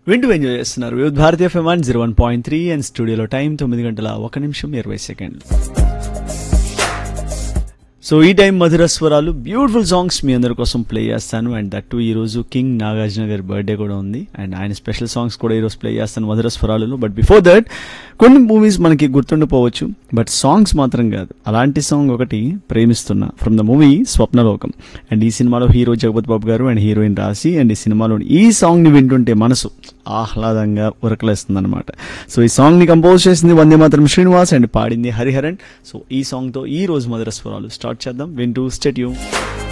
వింటూ ఎంజాయ్ చేస్తున్నారు Vividh Bharati FM one zero one point three and స్టూడియోలో టైం తొమ్మిది గంటల ఒక నిమిషం ఇరవై సెకండ్లు సో ఈ టైం మధుర స్వరాలు బ్యూటిఫుల్ సాంగ్స్ మీ అందరి కోసం ప్లే చేస్తాను అండ్ దట్ ఈ రోజు కింగ్ నాగార్జున గారి బర్త్డే కూడా ఉంది అండ్ ఆయన స్పెషల్ సాంగ్స్ కూడా ఈరోజు ప్లే చేస్తాను మధుర స్వరాలలో బట్ బిఫోర్ దట్ కొన్ని మూవీస్ మనకి గుర్తుండిపోవచ్చు బట్ సాంగ్స్ మాత్రం కాదు అలాంటి సాంగ్ ఒకటి ప్రేమిస్తున్నా from the movie Swapnalokam and ఈ సినిమాలో హీరో జగపతి బాబు గారు అండ్ హీరోయిన్ రాసి అండ్ ఈ సినిమాలో ఈ సాంగ్ ని వింటుంటే మనసు ఆహ్లాదంగా ఉరకలేస్తుంది అనమాట సో ఈ సాంగ్ ని కంపోజ్ చేసింది వందే మాత్రం శ్రీనివాస్ అండ్ పాడింది హరిహరన్ సో ఈ సాంగ్ తో ఈ రోజు మధుర స్వరాలు స్టార్ట్ చేద్దాం వింటూ స్టెట్యూ